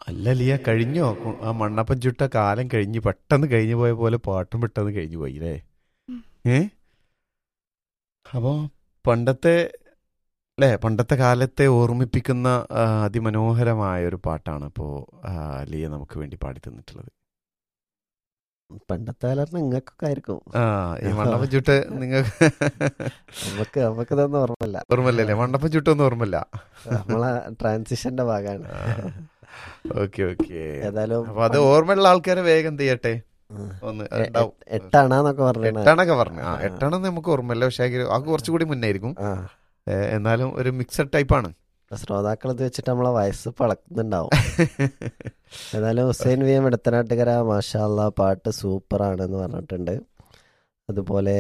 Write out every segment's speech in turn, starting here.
അല്ല ലിയ കഴിഞ്ഞോ കു- ആ മണ്ണപ്പം ചുട്ട കാലം കഴിഞ്ഞ് പെട്ടെന്ന് കഴിഞ്ഞു പോയ പോലെ പാട്ടും പെട്ടെന്ന് കഴിഞ്ഞു പോയി അല്ലേ ഉം. ഏ അപ്പോ പണ്ടത്തെ അല്ലേ പണ്ടത്തെ കാലത്തെ ഓർമ്മിപ്പിക്കുന്ന ആ, അതിമനോഹരമായ ഒരു പാട്ടാണ് ഇപ്പോൾ ലിയ നമുക്ക് വേണ്ടി പാടി തന്നിട്ടുള്ളത് പണ്ടത്തെ കാലത്ത് നിങ്ങൾക്കൊക്കെ ആയിരിക്കും ആ ഈ മണ്ണപ്പം ചുട്ട് നിങ്ങൾക്ക് നമുക്ക് നമുക്ക് ഇതൊന്നും ഓർമ്മയില്ല ഓർമ്മല്ലേ മണ്ണപ്പം ചുട്ടൊന്നും ഓർമ്മല്ല നമ്മളെ ട്രാൻസിഷന്റെ ഭാഗമാണ് ഓക്കെ ഓക്കെ ഏതായാലും അപ്പൊ അത് ഓർമ്മയുള്ള ആൾക്കാരെ വേഗം എന്ത് ചെയ്യട്ടെ ഉം. ഒന്ന് എ- ഉണ്ടാവും എ- എട്ടാണാന്നൊക്കെ പറഞ്ഞു എട്ടാണൊക്കെ പറഞ്ഞു ആ ആ. എട്ടാണെന്ന് നമുക്ക് ഓർമ്മയില്ല പക്ഷേ അത് കുറച്ചുകൂടി മുന്നായിരിക്കും ആ ഏ, എന്നാലും ഒരു മിക്സഡ് ടൈപ്പാണ് ശ്രോതാക്കൾ ഇത് വെച്ചിട്ട് നമ്മളെ വയസ്സ് പളക്കുന്നുണ്ടാവും ഏതായാലും ഹുസൈൻ വി എം എടുത്തനാട്ടുകര മാഷാല്ല പാട്ട് സൂപ്പറാണ് എന്ന് പറഞ്ഞിട്ടുണ്ട് അതുപോലെ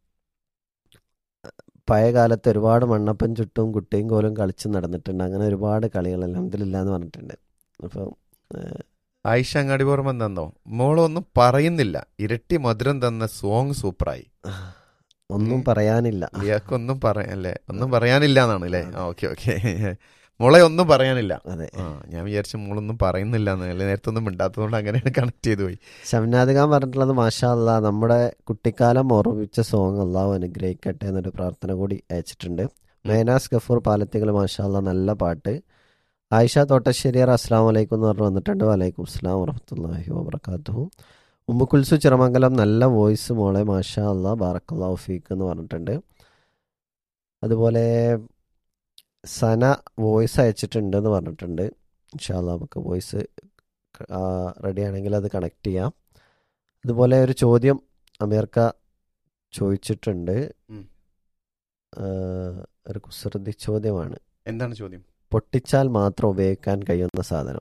പഴയ കാലത്ത് ഒരുപാട് മണ്ണപ്പം ചുട്ടും കുട്ടിയും കോലും കളിച്ച് നടന്നിട്ടുണ്ട് അങ്ങനെ ഒരുപാട് കളികൾ അലഹമില്ല എന്ന് പറഞ്ഞിട്ടുണ്ട് അപ്പം ഏഹ്, ആയിഷ അങ്ങാടി പുറമെ തന്നോ മോളൊന്നും പറയുന്നില്ല ഇരട്ടി മധുരം തന്ന സോങ് സൂപ്പറായി ഒന്നും ഉം. പറയാനില്ല ഇയാൾക്കൊന്നും പറയാനല്ലേ ഒന്നും പറയാനില്ല എന്നാണ് അല്ലേ ഓക്കെ ഓക്കെ മോളെ ഒന്നും പറയാനില്ല അതെ ആ ഞാൻ വിചാരിച്ച മോളൊന്നും പറയുന്നില്ല എന്ന് അല്ലെ നേരത്തെ ഒന്നും മിണ്ടാത്തതുകൊണ്ട് അങ്ങനെയാണ് കണക്ട് ചെയ്തു പോയി ഷംനാദ് ഖാൻ പറഞ്ഞിട്ടുള്ളത് മാഷാ അല്ലാ നമ്മുടെ കുട്ടിക്കാലം ഓർമ്മിപ്പിച്ച സോങ് അള്ളാഹു അനുഗ്രഹിക്കട്ടെ എന്നൊരു പ്രാർത്ഥന കൂടി അയച്ചിട്ടുണ്ട് മേനാസ് ഗഫൂർ പാലത്തികൾ മാഷാ അല്ലാ നല്ല പാട്ട് ആയിഷ തോട്ടശ്ശേരിയർ അസ്സാം വലൈക്കും എന്ന് പറഞ്ഞു വന്നിട്ടുണ്ട് വലൈക്കും അസ്സാം വറഹമത്തല്ലാഹി വബർക്കാത്തു ഉമ്മുക്കുൽസു ചിറമംഗലം നല്ല വോയിസ് മോളെ മാഷാ അല്ലാ ബാറക്കല്ലാഹു ഫീക്ക് എന്ന് പറഞ്ഞിട്ടുണ്ട് അതുപോലെ സന വോയിസ് അയച്ചിട്ടുണ്ട് എന്ന് പറഞ്ഞിട്ടുണ്ട് ഇൻഷാല്ല നമുക്ക് വോയിസ് റെഡി ആണെങ്കിൽ അത് കണക്ട് ചെയ്യാം അതുപോലെ ഒരു ചോദ്യം അമേരിക്ക ചോദിച്ചിട്ടുണ്ട് ഉം. ആ, ഒരു കുസൃതി ചോദ്യമാണ് എന്താണ് ചോദ്യം പൊട്ടിച്ചാൽ മാത്രം ഉപയോഗിക്കാൻ കഴിയുന്ന സാധനം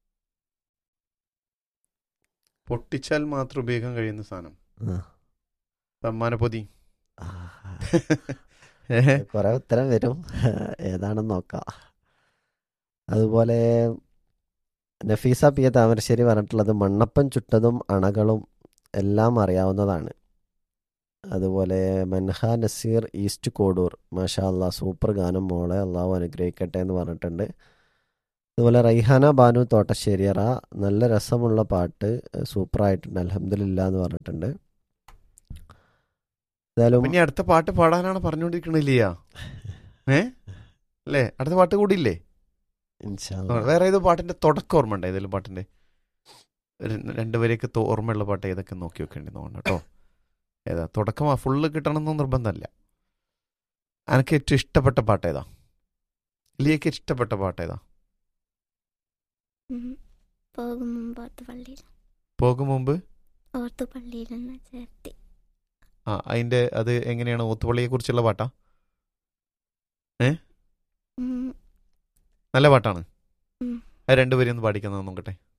പൊട്ടിച്ചാൽ മാത്രം ഉപയോഗിക്കാൻ കഴിയുന്ന സാധനം ആ. സമ്മാനപ്പൊതി ആ, ഏഹ്. കുറെ ഉത്തരം വരും ഏതാണെന്ന് നോക്കാം അതുപോലെ നഫീസ പി എ താമരശ്ശേരി പറഞ്ഞിട്ടുള്ളത് മണ്ണപ്പം ചുട്ടതും അണകളും എല്ലാം അറിയാവുന്നതാണ് അതുപോലെ മൻഹ നസീർ ഈസ്റ്റ് കോഡൂർ മാഷാ അല്ലാ സൂപ്പർ ഗാനം മോളെ അള്ളാഹു അനുഗ്രഹിക്കട്ടെ എന്ന് പറഞ്ഞിട്ടുണ്ട് അതുപോലെ റൈഹാന ബാനു തോട്ടശ്ശേരിയറ നല്ല രസമുള്ള പാട്ട് സൂപ്പറായിട്ടുണ്ട് അലഹമില്ല എന്ന് പറഞ്ഞിട്ടുണ്ട് ഏതായാലും പിന്നെ അടുത്ത പാട്ട് പാടാനാണ് പറഞ്ഞുകൊണ്ടിരിക്കണില്ല ഏ അല്ലേ അടുത്ത പാട്ട് കൂടി ഇല്ലേ ഇൻഷാ ആ, അല്ലാ. വേറെ ഏതോ പാട്ടിന്റെ തുടക്കം ഓർമ്മ ഉണ്ട് ഏതെങ്കിലും പാട്ടിന്റെ ഒരു രണ്ടുപേരെയൊക്കെ തോ- ഓർമ്മയുള്ള പാട്ട് ഏതൊക്കെ നോക്കി വെക്കേണ്ടി തോന്നുന്നു കേട്ടോ ഏതാ തുടക്കം ആ ഫുള്ള് കിട്ടണമെന്ന് നിർബന്ധമല്ല എനിക്ക് ഏറ്റവും ഇഷ്ടപ്പെട്ട പാട്ട് ഏതാ ലിയക്ക് ഇഷ്ടപ്പെട്ട പാട്ട് ഏതാ ഉം. പോകും മുമ്പ് ഓർത്ത് പള്ളിയിൽ പോകും മുമ്പ് ഓർത്ത് പള്ളിയിൽ നിന്ന് ചേർത്തി ആ അതിന്റെ അത് എങ്ങനെയാണ് ഓത്തുപള്ളിയെ കുറിച്ചുള്ള പാട്ടാ ഉം. നല്ല പാട്ടാണ് ഉം. അത് രണ്ടുപേരും ഒന്ന് പാടിക്കുന്ന നോക്കട്ടെ